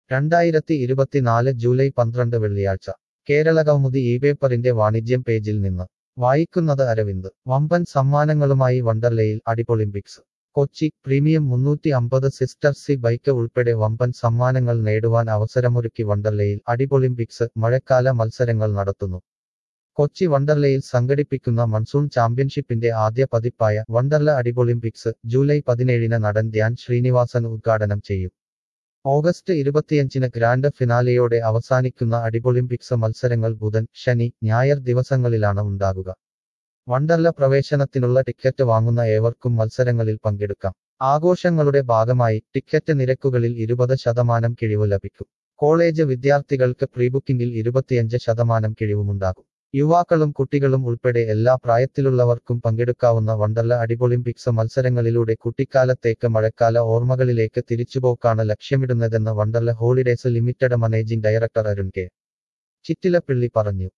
രണ്ടായിരത്തി ഇരുപത്തിനാല് ജൂലൈ പന്ത്രണ്ട് വെള്ളിയാഴ്ച കേരളകൗമുദി ഈ പേപ്പറിന്റെ വാണിജ്യം പേജിൽ നിന്ന് വായിക്കുന്നത് അരവിന്ദ് വമ്പൻ സമ്മാനങ്ങളുമായി വണ്ടർലയിൽ അടിപൊളിമ്പിക്സ് കൊച്ചി പ്രീമിയം മുന്നൂറ്റി അമ്പത് സിസ്റ്റർ സി ബൈക്ക് ഉൾപ്പെടെ വമ്പൻ സമ്മാനങ്ങൾ നേടുവാൻ അവസരമൊരുക്കി വണ്ടർലയിൽ അടിപൊളിമ്പിക്സ് മഴക്കാല മത്സരങ്ങൾ നടത്തുന്നു കൊച്ചി വണ്ടർലയിൽ സംഘടിപ്പിക്കുന്ന മൺസൂൺ ചാമ്പ്യൻഷിപ്പിന്റെ ആദ്യ പതിപ്പായ വണ്ടർല അടിപൊളിമ്പിക്സ് ജൂലൈ പതിനേഴിന് നടൻ ധ്യാൻ ശ്രീനിവാസൻ ഉദ്ഘാടനം ചെയ്യും ഓഗസ്റ്റ് ഇരുപത്തിയഞ്ചിന് ഗ്രാൻഡ് ഫിനാലെയോടെ അവസാനിക്കുന്ന അടിപൊളിമ്പിക്സ് മത്സരങ്ങൾ ബുധൻ ശനി ഞായർ ദിവസങ്ങളിലാണ് ഉണ്ടാകുക വണ്ടർല പ്രവേശനത്തിനുള്ള ടിക്കറ്റ് വാങ്ങുന്ന ഏവർക്കും മത്സരങ്ങളിൽ പങ്കെടുക്കാം ആഘോഷങ്ങളുടെ ഭാഗമായി ടിക്കറ്റ് നിരക്കുകളിൽ ഇരുപത് ശതമാനം കിഴിവ് ലഭിക്കും കോളേജ് വിദ്യാർത്ഥികൾക്ക് പ്രീബുക്കിംഗിൽ ഇരുപത്തിയഞ്ച് ശതമാനം കിഴിവുമുണ്ടാകും യുവാക്കളും കുട്ടികളും ഉൾപ്പെടെ എല്ലാ പ്രായത്തിലുള്ളവർക്കും പങ്കെടുക്കാവുന്ന വണ്ടർല അടിപൊളിമ്പിക്സ് മത്സരങ്ങളിലൂടെ കുട്ടിക്കാലത്തേക്ക് മഴക്കാല ഓർമ്മകളിലേക്ക് തിരിച്ചുപോക്കാണ് ലക്ഷ്യമിടുന്നതെന്ന് Wonderla holidays limited managing director Arun K Chittilappilly പറഞ്ഞു